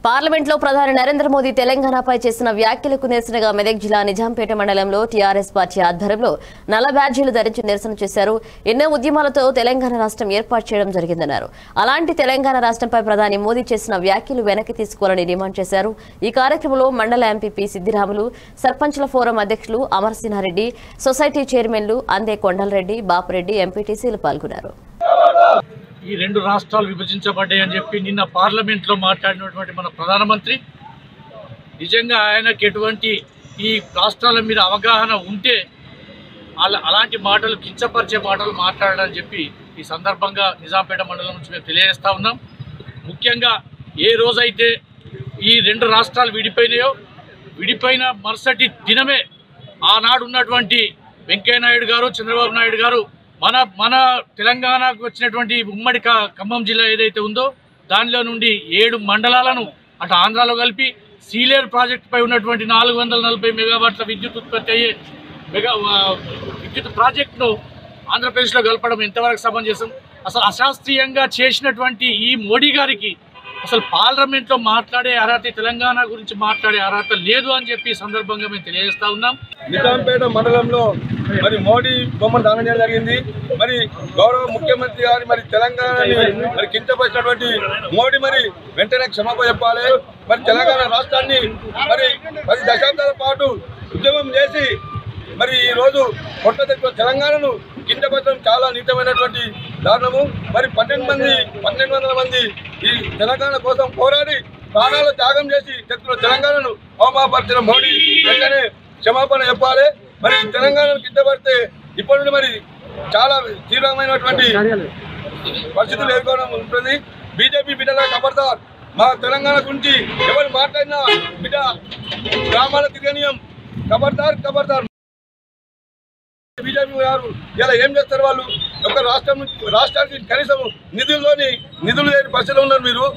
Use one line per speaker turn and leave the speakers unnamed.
పార్లమెంట్లో ప్రధాని నరేంద్ర మోదీ తెలంగాణపై చేసిన వ్యాఖ్యలకు నిరసనగా మెదక్ జిల్లా నిజాంపేట మండలంలో టీఆర్ఎస్ పార్టీ ఆధ్వర్యంలో నల్ల బ్యాడ్జీలు ధరించి నిరసన చేశారు ఎన్నో ఉద్యమాలతో తెలంగాణ రాష్ట్రం ఏర్పాటు చేయడం జరిగిందన్నారు అలాంటి తెలంగాణ రాష్ట్రంపై ప్రధాని మోదీ చేసిన వ్యాఖ్యలు వెనక్కి తీసుకోవాలని డిమాండ్ చేశారు ఈ కార్యక్రమంలో మండల ఎంపీపీ సిద్దిరాములు సర్పంచ్ల ఫోరం అధ్యక్షులు అమరసింహారెడ్డి సొసైటీ చైర్మన్లు అందే కొండలరెడ్డి బాపురెడ్డి ఎంపీటీసీలు పాల్గొన్నారు
ఈ రెండు రాష్ట్రాలు విభజించబడ్డాయి అని చెప్పి నిన్న పార్లమెంట్లో మాట్లాడినటువంటి మన ప్రధానమంత్రి నిజంగా ఆయనకి ఎటువంటి ఈ రాష్ట్రాల మీద అవగాహన ఉంటే అలా అలాంటి మాటలు కించపరిచే మాటలు మాట్లాడాలని చెప్పి ఈ సందర్భంగా నిజాంపేట మండలం నుంచి మేము తెలియజేస్తా ఉన్నాం ముఖ్యంగా ఏ రోజైతే ఈ రెండు రాష్ట్రాలు విడిపోయినాయో విడిపోయిన మరుసటి దినమే ఆనాడు ఉన్నటువంటి వెంకయ్యనాయుడు గారు చంద్రబాబు నాయుడు గారు మన మన తెలంగాణకు వచ్చినటువంటి ఉమ్మడి క- ఖమ్మం జిల్లా ఏదైతే ఉందో దానిలో నుండి ఏడు మండలాలను అటు ఆంధ్రాలో కలిపి సీలేరు ప్రాజెక్టు పై ఉన్నటువంటి నాలుగు వందల నలభై మెగావాట్ల విద్యుత్ ఉత్పత్తి అయ్యే మెగా ఆ, విద్యుత్ ప్రాజెక్టును ఆంధ్రప్రదేశ్లో కలపడం ఎంతవరకు సమంజసం అసలు అశాస్త్రీయంగా చేసినటువంటి ఈ మోడీ గారికి అసలు పార్లమెంట్లో మాట్లాడే అర్హత తెలంగాణ గురించి మాట్లాడే అర్హత లేదు అని చెప్పి ఈ సందర్భంగా మేము తెలియజేస్తా ఉన్నాం
నిజాంపేట మండలంలో మరి మోడీ బొమ్మను దానం చేయడం జరిగింది మరి గౌరవ ముఖ్యమంత్రి గారి మరి తెలంగాణని మరి కించపరిచినటువంటి మోడీ మరి వెంటనే క్షమాపణ చెప్పాలి మరి తెలంగాణ రాష్ట్రాన్ని మరి పది దశాబ్దాల పాటు ఉద్యమం చేసి మరి ఈ రోజు కొత్త తెచ్చిన తెలంగాణను కించపరచడం చాలా నీచమైనటువంటి దారుణము మరి పన్నెండు మంది పన్నెండు వందల మంది ఈ తెలంగాణ కోసం పోరాడి ప్రాణాలు త్యాగం చేసి తెచ్చిన తెలంగాణను అవమాపరిచిన మోడీ వెంటనే క్షమాపణ చెప్పాలి మరి తెలంగాణను కిందపడితే ఇప్పటి నుండి మరి చాలా తీవ్రమైనటువంటి పరిస్థితులు ఎదుర్కోవడం ఉంటుంది బీజేపీ బిడ్డల ఖబర్దార్ మా తెలంగాణ గురించి ఎవరు మాట్లాడినా బిడ్డ గ్రామాల తిరగనీయం ఖబర్దార్ ఖబర్దార్ బీజేపీ గారు ఇలా ఏం చేస్తారు వాళ్ళు ఒక రాష్ట్రం నుంచి- రాష్ట్రానికి కనీసం నిధుల్లోని నిధులు లేని పరిస్థితిలో ఉన్నారు మీరు